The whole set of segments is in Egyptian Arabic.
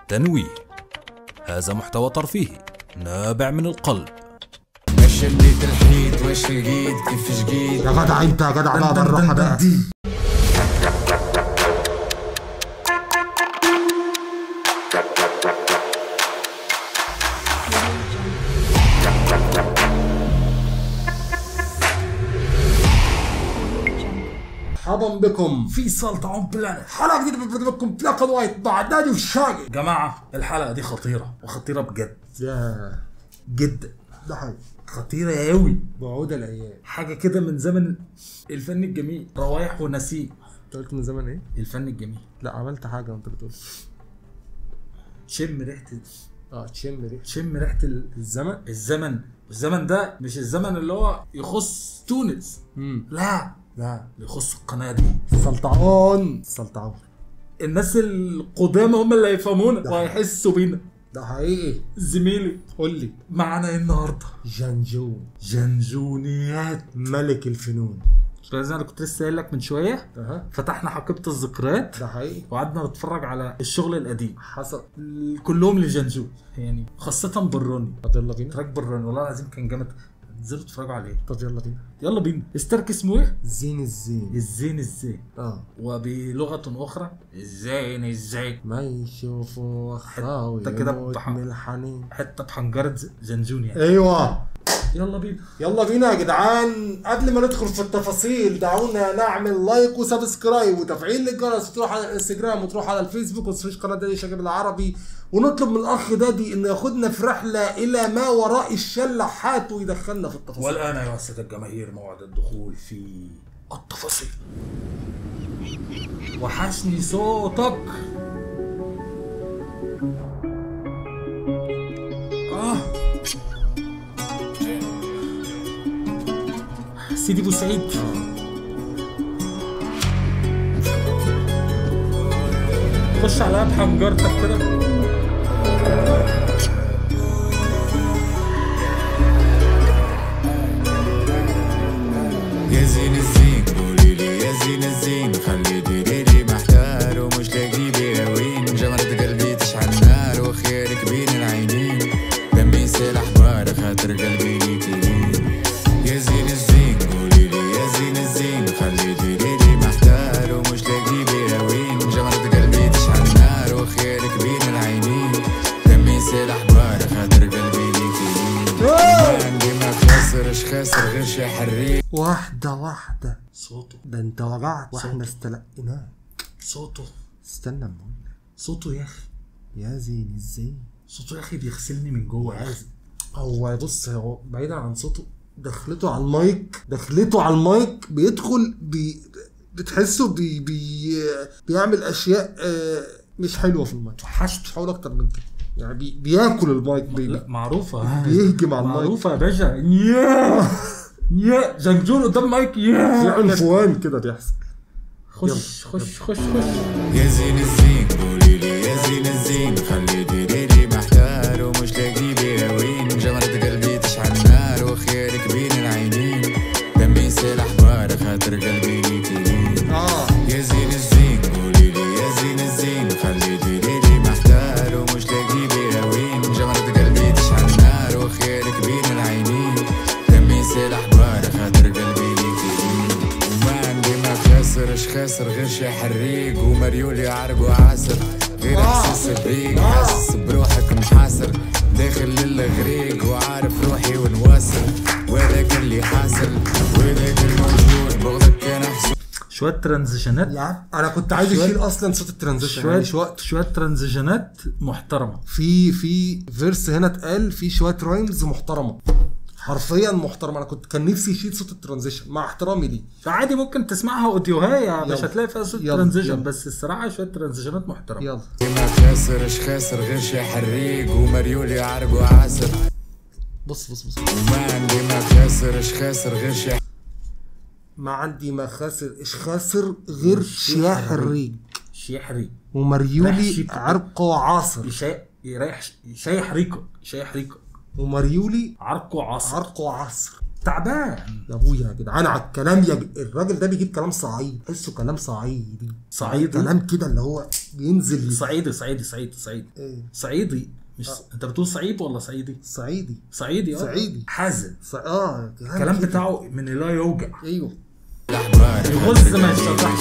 تنويه هذا محتوى ترفيهي نابع من القلب اش اللي ترحيت واش لقيت كيف جقيت يا جدع انت يا جدع بقى بالراحه بقى مرحبا بكم في سلطة اون بلانت حلقة جديدة من برنامجكم بلاك اند وايت مع نادي والشاقي جماعة الحلقة دي خطيرة وخطيرة بجد يا جدا ده حاجة خطيرة أوي بعود الايام حاجة كده من زمن الفن الجميل روايح ونسيم انت قلت من زمان ايه؟ الفن الجميل لا عملت حاجة وانت بتقول شم ريحة اه تشم ريحة شم ريحة ال- الزمن الزمن الزمن ده مش الزمن اللي هو يخص تونس امم لا لا يخص القناة دي سلطعون سلطعون الناس القدامى هم اللي هيفهمونا ده وهيحسوا بينا ده حقيقي زميلي قول لي معانا ايه النهارده جنجون جنجونيات ملك الفنون زي ما انا كنت لسه قايل لك من شويه اها فتحنا حقيبه الذكريات ده حقيقي وقعدنا نتفرج على الشغل القديم حصل كلهم لجنجون يعني خاصة بروني طب يلا بينا تراك بروني والله العظيم كان جامد انزلوا اتفرجوا عليه طب يلا بينا يلا بينا استرك اسمه ايه؟ زين الزين الزين الزين اه وبلغة أخرى الزين الزين ما يشوفوا اخاه حتى كده يموت بح- من الحنين حتة بحنجرة ز- جنجون يعني ايوه يلا بينا يلا بينا يا جدعان قبل ما ندخل في التفاصيل دعونا نعمل لايك وسبسكرايب وتفعيل للجرس وتروح على الانستجرام وتروح على الفيسبوك وتسيرش قناه دادي شاكر بالعربي ونطلب من الاخ دادي انه ياخدنا في رحله الى ما وراء الشلاحات ويدخلنا في التفاصيل والآن أيها السادة الجماهير موعد الدخول في التفاصيل وحشني صوتك آه سيدي بوسعيد خش على بحنجرتك كده يا زين الزين قولي لي يا زين الزين خلي ديري محتار ومش لاقي بيها وين جمرة قلبي تشعل نار وخيرك بين العينين دمي سلاح بار خاطر قلبي ليك يمين يا زين الزين قولي لي يا زين الزين خلي ديري محتار ومش لاقي بيها وين جمرة قلبي تشعل نار وخيرك بين العينين دمي سلاح بار خاطر قلبي ليك يمين ما عندي ما خاسرش خاسر غير شي حريق واحده واحده صوته ده انت وجعت واحنا استلقيناك صوته استنى اما أقول لك. صوته يا أخي يا زين الزين صوته يا أخي بيغسلني من جوه يا أخي هو بص هو بعيدا عن صوته دخلته على المايك دخلته على المايك بيدخل بي بتحسه بي بي بيعمل اشياء آه، مش حلوه في المايك وحشته مش هقول اكتر من كده يعني بي بياكل المايك بي لا معروفة بيهجم على المايك معروفة يا باشا يا يا جنجون قدام مايك في يا عنفوان كده بيحصل خش خش خش خش يا زين الزين قولي لي يا زين الزين خلي ديري محتار ومش لاقي بيها وين جمرة قلبي تشعل نار وخيرك بين العينين دمي سلاح بار خاطر قلبي ليك يمين اه يا زين الزين قولي لي يا زين الزين خلي ديري محتار ومش لاقي بيها وين جمرة قلبي تشعل نار وخيرك بين العينين دمي سلاح بار خاطر قلبي ليك يمين وما عندي ما خاسرش خاسر غير شي حريق ومريولي عرق وعاسر غير احساس بيك حاسس بروحك محاصر داخل للغريق وعارف روحي ونواصل وهذاك اللي حاصل وهذاك الموجود بغضك كان احسن شوية ترانزيشنات يعني انا كنت عايز شوية- اشيل اصلا صوت الترانزيشن شوية يعني مش وقت شوية ترانزيشنات محترمة في في فيرس هنا اتقال في شويه رايمز محترمه حرفيا محترمه انا كنت كان نفسي يشيل صوت الترانزيشن مع احترامي ليه فعادي ممكن تسمعها اوديوهاي مش يلا. هتلاقي فيها صوت يلا. ترانزيشن يلا. بس الصراحة شوية ترانزيشنات محترمة يلا ما خاسرش خاسر غير شي حريق ومريولي عرق وعاسر بص بص بص وما عندي ما خاسرش خاسر غير شي ما عندي ما خاسر ايش خاسر غير شياح الريق شيحري رايح ومريولي شيك. عرقه عاصر يشي... يريح يشيح ريكو يشيح ريكو ومريولي عرقه عصر عرقه عصر تعبان يا ابويا يا جدعان على الكلام يا ج... الراجل ده بيجيب كلام صعيدي تحسه كلام صعيدي صعيدي كلام كده اللي هو بينزل صعيدي صعيدي صعيدي صعيدي ايه صعيدي مش انت بتقول صعيد ولا صعيدي صعيدي صعيدي اه صعيدي. حازم ص... اه الكلام كده. بتاعه من لا يوجع ايوه الاحبار يغز ما يشرحش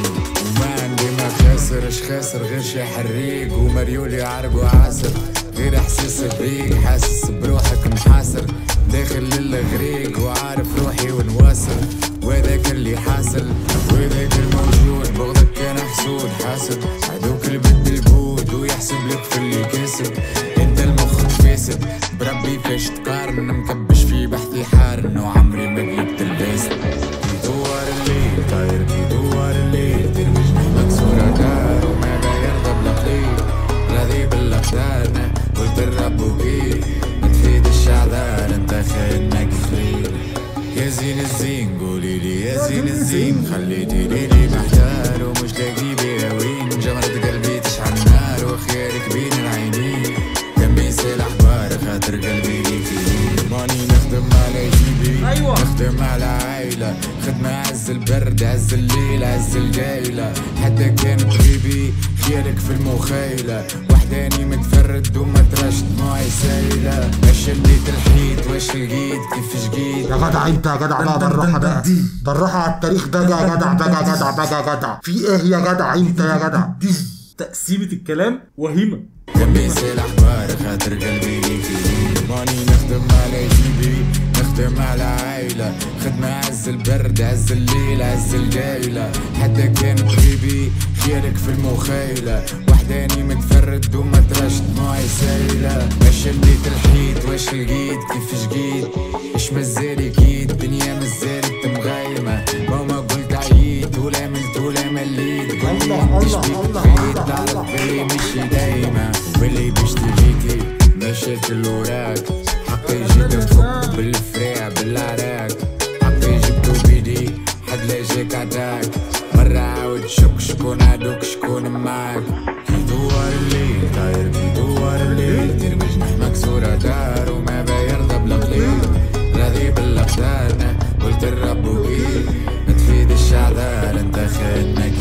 وما عندي ما خاسر اش خاسر غير شي حريق ومريول عرق وعاسر غير احساس بريق حاسس بروحك محاصر داخل للغريق وعارف روحي ونواصل وهذاك اللي حاصل وهذاك الموجود بغضك كان حسود حاسد عدوك اللي بدل بود ويحسب لك في اللي كاسب انت المخ فاسد بربي فاش تقارن مكبش في بحثي حارن وعمري ما قلبت الباسد دوار الليل طاير كي دوار الليل ترمي جناح مكسورة دار وما لا يرضى بالقليل راضي بالاقدار قلت الرب وكيل ما تفيد الشعذار انت خاينك خليل يا زين الزين قولي لي يا زين الزين خليتي ليلي محتار ومش لاقي بيها وين جمرة قلبي تشعل نار وخيارك بين العينين دمي سيل احبار خاطر قلبي ليك يمين. ماني نخدم على جيبي أيوة. نخدم على عايلة خدمة عز البرد عز الليل عز الجايلة حتى كانت غيبي خيالك في المخيلة وحداني متفرد وما تراش دموعي سايلة اش اللي تلحيت واش لقيت كيف جيت يا جدع انت يا جدع بقى دن- دن- بالراحه دن- بقى دي. بالراحه على التاريخ ده يا جدع بقى يا جدع بقى يا جدع في ايه يا جدع انت يا جدع تقسيمة الكلام وهيمة دمي سيل احبار خاطر قلبي ليك يمين. ماني نخدم على جيبي نخدم على عايلة خدمة عز البرد عز الليل عز الجايلة حتى كانت غيبي خيالك في المخيلة وحداني متفرد وما تراش دموعي سايلة اش اللي تلحيت واش لقيت كيف جيت اش مازال اكيد الدنيا مازالت مغايمة ماما قلت عييت ولا ملت ولا مليت قلت الله، مش الله، بيك الله، خيط الله، تعرف الله. بالي مشي دايما واللي باش تجيكي مشاكل وراك حقي جيت نفك بالفريع بالعراك حقي جبتو بيدي حد لا جاك عداك مرة عاود شك شكون عدوك شكون معاك كي دوار الليل طاير كي دوار الليل ترمي جناح مكسورة دار وما بيرضى بلا قليل راضي بالاقدار قلت الرب وكيل ما تفيد الشعذار انت خدمك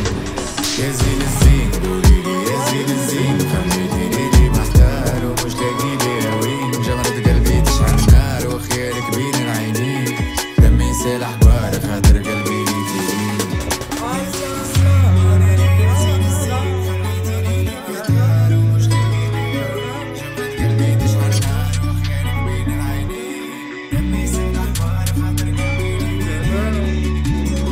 يا زين الزين قولي لي يا زين الزين خليتي ليلي محتار ومش لاقي بيها وين جمرة قلبي تشعل نار وخيالك بين العينين دمي سيل احبار خاطر قلبي ليك يمين قلبي تشعل نار وخيالك بين العينين دمي سيل احبار خاطر قلبي ليك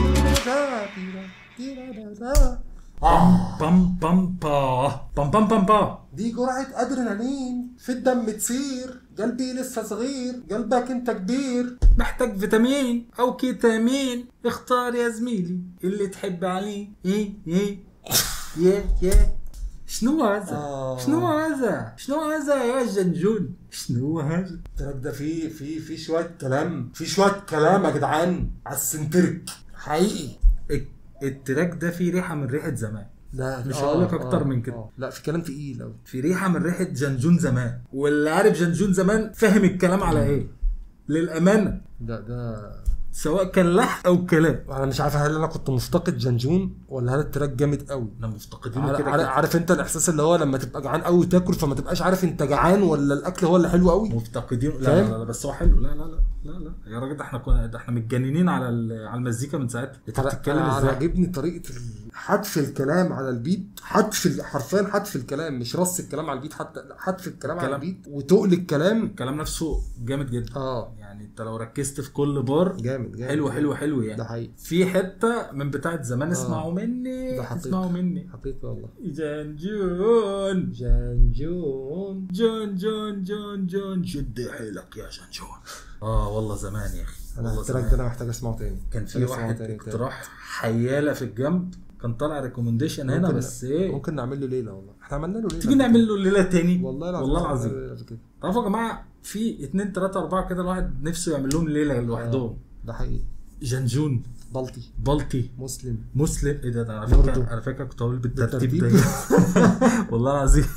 بام بام با بام بام بام با دي جرعة أدرينالين في الدم تصير قلبي لسه صغير قلبك انت كبير محتاج فيتامين او كيتامين اختار يا زميلي اللي تحب عليه ايه ايه يا يا شنو هذا؟ آه. شنو هذا؟ شنو هذا يا جنجون؟ شنو هذا؟ التراك ده فيه فيه فيه شوية كلام فيه شوية كلام يا جدعان على السنترك حقيقي الت- التراك ده فيه ريحه من ريحه زمان لا مش آه، هقول لك أكتر آه، من كده. آه. لا في كلام تقيل أوي في ريحه من ريحه جنجون زمان واللي عارف جنجون زمان فاهم الكلام على ايه للامانه ده ده سواء كان لحن او كلام انا مش عارف هل انا كنت مفتقد جنجون ولا هل التراك جامد قوي احنا مفتقدينه عار- كده عار- كده عارف انت الاحساس اللي هو لما تبقى جعان قوي تاكل فما تبقاش عارف انت جعان ولا الاكل هو اللي حلو قوي مفتقدين لا, فاهم؟ لا لا بس هو حلو لا لا لا لا لا يا راجل ده احنا كنا ده احنا متجننين على ال- على المزيكا من ساعتها انت انا بتتكلم أنا ازاي عاجبني طريقه ال- حذف الكلام على البيت حذف ال- حرفيا حذف الكلام مش رص الكلام على البيت حتى لا حذف الكلام على كلام. البيت وتقل الكلام الكلام نفسه جامد جدا اه يعني انت لو ركزت في كل بار جامد جامد حلو حلو حلو يعني ده حقيقي في حته من بتاعه زمان اسمعوا مني ده حقيقي. اسمعوا مني حقيقي والله جنجون جنجون جون جون جون جون شد حيلك يا جنجون اه والله زمان يا اخي انا والله التراك ده زمان انا محتاج اسمعه تاني كان في محتاج أسمعه واحد تاني تاني. اقتراح حياله في الجنب كان طالع ريكومنديشن هنا ممكن- بس ايه ممكن نعمل له ليله والله احنا عملنا له ليله تيجي نعمل له الليله تاني والله العظيم والله عملنا العظيم له ليلة قبل كده. تعرفوا يا جماعه في اتنين تلاته اربعه كده الواحد نفسه يعمل لهم ليله لوحدهم ده حقيقي جنجون بلطي بلطي مسلم مسلم ايه ده ده انا برضو. فاكر انا فاكر كنت هقول بالترتيب ده بالترتيب. والله العظيم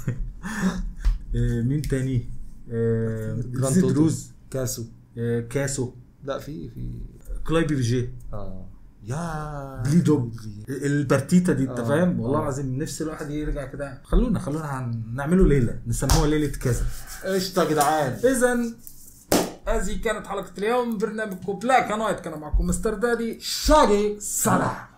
إيه، مين تاني إيه، جراند زيد توتو. روز كاسو إيه، كاسو لا في في كلاي بي في جي اه يا بلي دوب البرتيتا دي انت آه. فاهم والله آه. العظيم نفسي الواحد يرجع كده خلونا خلونا هن- نعمله ليله نسموها ليله كذا قشطه يا جدعان اذا هذه كانت حلقه اليوم برنامجكم بلاك اند وايت كان معكم مستر دادي شاقي سلام